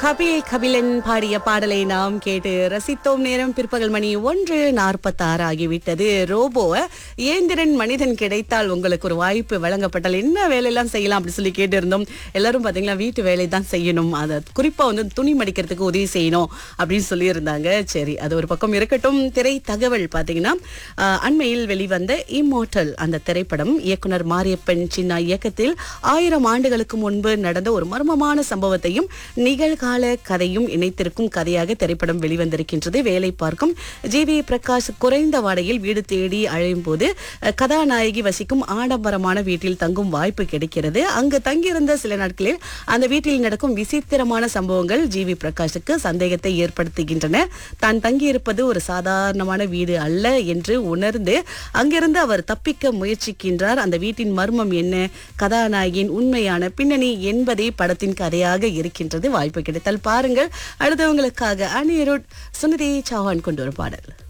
கபில் கபிலன் பாடிய பாடலை நாம் கேட்டு ரசித்தோம் நேரம் பிற்பகல் மணி ஒன்று நாற்பத்தாறு ஆகிவிட்டது ரோபோ இயந்திரன் மனிதன் கிடைத்தால் உங்களுக்கு ஒரு வாய்ப்பு வழங்கப்பட்டால் என்ன வேலையெல்லாம் செய்யலாம் அப்படி சொல்லி கேட்டு இருந்தோம் எல்லாரும் பாத்தீங்களா வீட்டு வேலை தான் செய்யணும் அதை குறிப்பா வந்து துணி மடிக்கிறதுக்கு உதவி செய்யணும் அப்படின்னு சொல்லியிருந்தாங்க சரி அது ஒரு பக்கம் இருக்கட்டும் திரை தகவல் பாத்தீங்கன்னா ஆஹ், அண்மையில் வெளிவந்த இம்மோட்டல் அந்த திரைப்படம் இயக்குனர் மாரியப்பன் சின்னா இயக்கத்தில் ஆயிரம் ஆண்டுகளுக்கு முன்பு நடந்த ஒரு மர்மமான சம்பவத்தையும் நிகழ்கால கதையும் இணைத்திருக்கும் கதையாக திரைப்படம் வெளிவந்திருக்கின்றது வேலை பார்க்கும் ஜி வி பிரகாஷ் குறைந்த வாடகையில் வீடு தேடி அழையும் போது அஹ், கதாநாயகி வசிக்கும் ஆடம்பரமான வீட்டில் தங்கும் வாய்ப்பு கிடைக்கிறது அங்கு தங்கியிருந்த சில நாட்களில் அந்த வீட்டில் நடக்கும் விசித்திரமான சம்பவங்கள் ஜி வி பிரகாஷுக்கு சந்தேகத்தை ஏற்படுத்துகின்றன தான் தங்கியிருப்பது ஒரு சாதாரணமான வீடு அல்ல என்று உணர்ந்து அங்கிருந்து அவர் தப்பிக்க முயற்சிக்கின்றார் அந்த வீட்டின் மர்மம் என்ன கதாநாயகியின் உண்மையான பின்னணி என்பதே படத்தின் கதையாக இருக்கின்றது வாய்ப்பு கிடைத்தால் பாருங்கள் அடுத்தவங்களுக்காக அனிருட் சுனிதி சௌஹான் கொண்டு ஒரு பாடல்